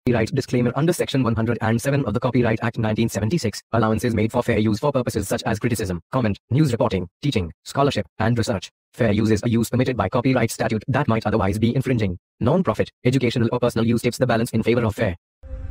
Copyright disclaimer under Section 107 of the Copyright Act 1976, allowances made for fair use for purposes such as criticism, comment, news reporting, teaching, scholarship, and research. Fair use is a use permitted by copyright statute that might otherwise be infringing. Non-profit, educational or personal use tips the balance in favor of fair.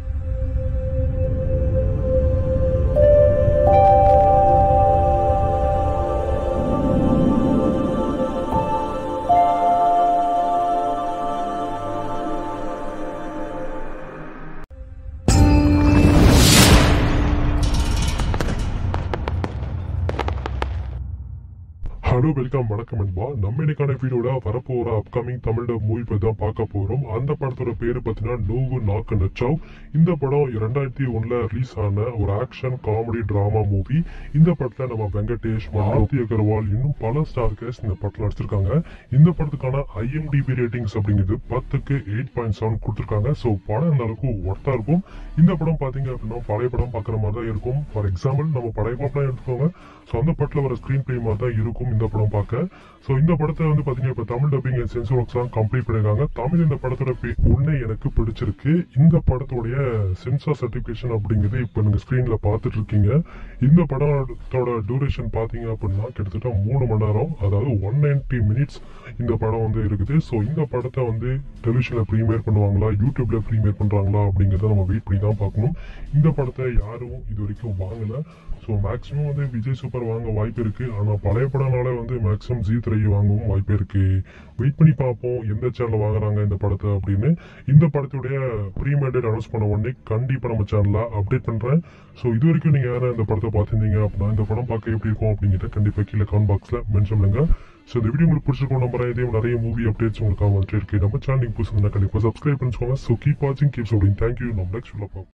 Hello welcome வணக்கம் என்பா நம்ம இன்னைக்கான வீடியோட வரப்போற upcoming Tamil movie பத்தி தான் பார்க்க போறோம் அந்த படத்தோட பேரு பார்த்தீங்கன்னா நோவு நாக்கு நச்சாவ் இந்த படம் இரண்டாயிரத்தி ஒண்ணுல ரிலீஸ் ஆன ஒரு ஆக்ஷன் காமெடி டிராமா மூவி இந்த படத்துல நம்ம வெங்கடேஷ் மாருதி அகர்வால் இன்னும் பல ஸ்டார் கேஸ் இந்த படத்துல நடிச்சிருக்காங்க இந்த படத்துக்கான ஐஎம்டிபி ரேட்டிங்ஸ் அப்படிங்கிறது பத்துக்கு எயிட் பாயிண்ட் செவன் கொடுத்துருக்காங்க ஸோ படம் இந்த அளவுக்கு ஒர்த்தா இருக்கும் இந்த படம் பாத்தீங்க அப்படின்னா பழைய படம் பார்க்குற மாதிரி தான் இருக்கும் ஃபார் எக்ஸாம்பிள் நம்ம பழைய படம் எடுத்துக்கோங்க ஸோ அந்த படத்தில் வர ஸ்க்ரீன் பிளே மாதிரி தான் இருக்கும் இந்த படம் பார்க்க ஸோ இந்த படத்தை வந்து பார்த்தீங்கன்னா இப்போ Tamil dubbing and censor works தான் கம்ப்ளீட் பண்ணிருக்காங்க தமிழ் இந்த படத்தோட பே ஒன்று எனக்கு பிடிச்சிருக்கு இந்த படத்தோடைய சென்சார் சர்டிஃபிகேஷன் அப்படிங்கிறது இப்போ நீங்கள் ஸ்க்ரீனில் பார்த்துட்டு இருக்கீங்க இந்த படத்தோட டூரேஷன் பார்த்தீங்க அப்படின்னா கிட்டத்தட்ட மூணு மணி நேரம் அதாவது ஒன் நைன்டி மினிட்ஸ் இந்த படம் வந்து இருக்குது ஸோ இந்த படத்தை வந்து டெலிவிஷனில் ப்ரீமியர் பண்ணுவாங்களா யூடியூப்ல ப்ரீமியர் பண்ணுறாங்களா அப்படிங்கிறத நம்ம வெயிட் பண்ணி தான் பார்க்கணும் இந்த படத்தை யாரும் இது வரைக்கும் வாங்கலை ஸோ மேக்ஸிமம் வந்து விஜய் சூப்பர் வாங்க வாய்ப்பு இருக்கு ஆனால் பழைய படம்னால வந்து மேக்ஸிமம் ஜி த்ரீ வாங்கவும் வாய்ப்பு இருக்கு வெயிட் பண்ணி பார்ப்போம் எந்த சேனல் வாங்குறாங்க இந்த படத்தை அப்படின்னு இந்த படத்துடைய ப்ரீமியர் அனௌன்ஸ் பண்ண உடனே கண்டிப்பாக நம்ம சேனலில் அப்டேட் பண்ணுறேன் ஸோ இது வரைக்கும் நீங்கள் யாரும் இந்த படத்தை பார்த்துருந்தீங்க அப்படின்னா இந்த படம் பார்க்க எப்படி இருக்கும் அப்படிங்கிட்ட கண்டிப்பாக கீழே கமெண்ட் பாக்ஸில் மென்ஷன் பண்ணுங்க ஸோ இந்த வீடியோ உங்களுக்கு பிடிச்சிருக்கோம் நம்பர் இதே நிறைய மூவி அப்டேட்ஸ் உங்களுக்காக வந்துட்டு இருக்கு நம்ம சேனல் புதுசு கண்டிப்பாக சப்ஸ்கிரைப் பண்ணிச்சுக்கோங்க ஸோ கீப் வாட்சிங் கீப்ஸ் அப்படின்னு தேங்க்யூ நம்ம நெக்ஸ்ட் பார்ப்போம்